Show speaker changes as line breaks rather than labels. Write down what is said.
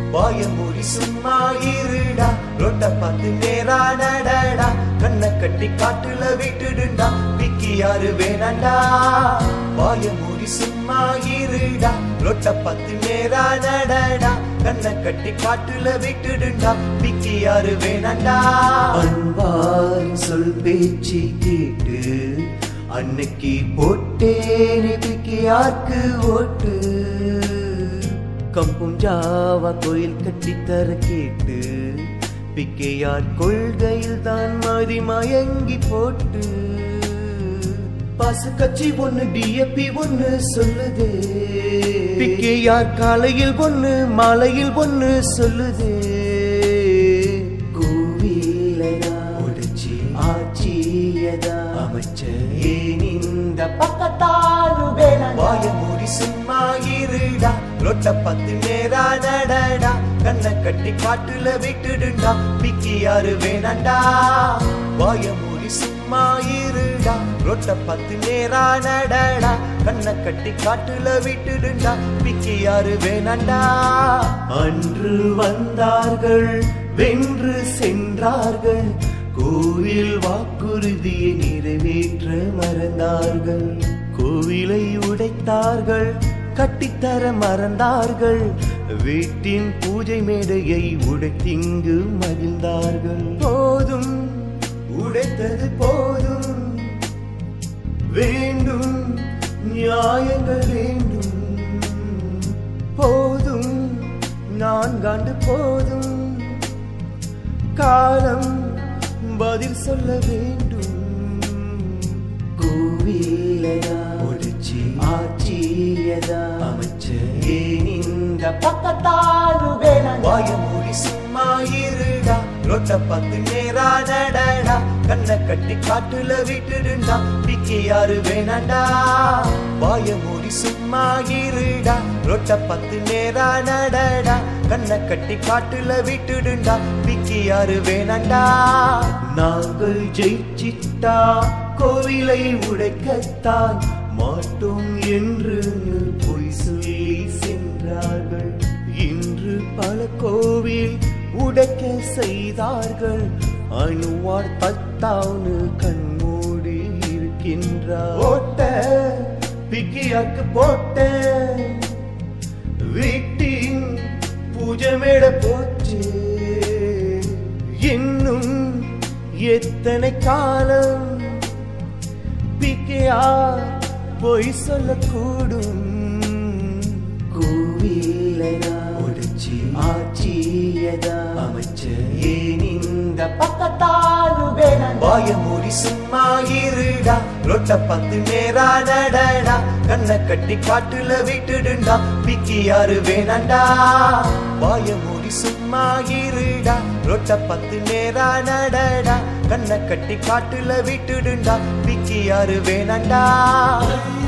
வாய மூடி சும்மா இருடா ரொட்ட பார்த்து நேரா நடடா கண்ணை கட்டி காட்டுல விட்டுடுண்டா விக்கி யாரு வேணாண்டா வாய மூடி சும்மா இருடா ரொட்ட பார்த்து நேரா நடடா கண்ணை கட்டி காட்டுல விட்டுடுண்டா விக்கி யாரு வேணாண்டா அன்பாரின் சொல் பேச்சு கேட்டு அன்னைக்கு போட்டேனே விக்கி யாருக்கு ஓட்டு கம்பும் ஜாவா கோயில் கட்டித்தர கேட்டு பிக்கையார் கொள்கையில் தான் மதி மயங்கி போட்டு பாசு கட்சி ஒண்ணு டிஎப்பி ஒண்ணு சொல்லுதே பிக்கையார் காலையில் ஒண்ணு மாலையில் ஒண்ணு சொல்லுதே கோவிலதா உடைச்சி ஆட்சியதா அமைச்சர் ஏன் இந்த பக்கத்தாரு வாய மூடி சும்மா இருடா ரொட்ட பத்து நேரா நடடா கண்ணை கட்டி காட்டுல விட்டுடுண்டா பிக்கி யாரு வேணாண்டா வாய மூடி சும்மா இருடா ரொட்ட பத்து நேரா நடடா கண்ணை கட்டி காட்டுல விட்டுடுண்டா பிக்கி யாரு வேணாண்டா அன்று வந்தார்கள் வென்று சென்றார்கள் கோவில் வாக்குறுதியை நிறைவேற்ற மறந்தார்கள் கோவிலை உடைத்தார்கள் கட்டித்தர மறந்தார்கள் வீட்டின் பூஜை மேடையை உடைத்திங்கு மகிழ்ந்தார்கள் போதும் உடைத்தது போதும் வேண்டும் நியாயங்கள் வேண்டும் போதும் நான்காண்டு போதும் காலம் பதில் சொல்ல வேண்டும் கோவிலையா ஒடிச்சு ஆட்சியதா அமைச்சர் ஏன் இந்த பக்கத்தாரு வேணாம் வாய மூடி சும்மா இருடா ரொட்ட பத்து நேரா நடடா கண்ணை கட்டி காட்டுல விட்டுடுண்டா பிக்கி யாரு வேணாண்டா வாய மூடி சும்மா இருடா ரொட்ட பத்து நேரா நடடா கண்ணை கட்டி காட்டுல விட்டுடுண்டா பிக்கி யாரு வேணாண்டா நாங்கள் ஜெயிச்சிட்டா கோவிலை உடைக்கத்தான் மாட்டோம் என்று பொய் சொல்லி சென்றார்கள் இன்று பல கோவில் உடைக்க செய்தார்கள் அணுவார் பத்தாவுன்னு கண்மூடி இருக்கின்றார் ஓட்ட பிக்கியாக்கு போட்ட வீட்டின் பூஜை மேட போச்சு இன்னும் எத்தனை காலம் பிக்கையா பொய் சொல்லக்கூடும் கோவிலதா உடைச்சி ஆட்சியதா அமைச்சர் ஏன் இந்த பக்கத்தாரு வாய மூடி சும்மா இருடா ரொட்ட பத்து நேரா நடடா கண்ணை கட்டி காட்டுல விட்டுடுண்டா பிக்கி யாரு வேணாண்டா வாய மூடி சும்மா இருடா ரொட்ட பத்து நேரா நடடா கண்ணை கட்டி காட்டுல விட்டுடுண்டா பிக்கி யாரு வேணாண்டா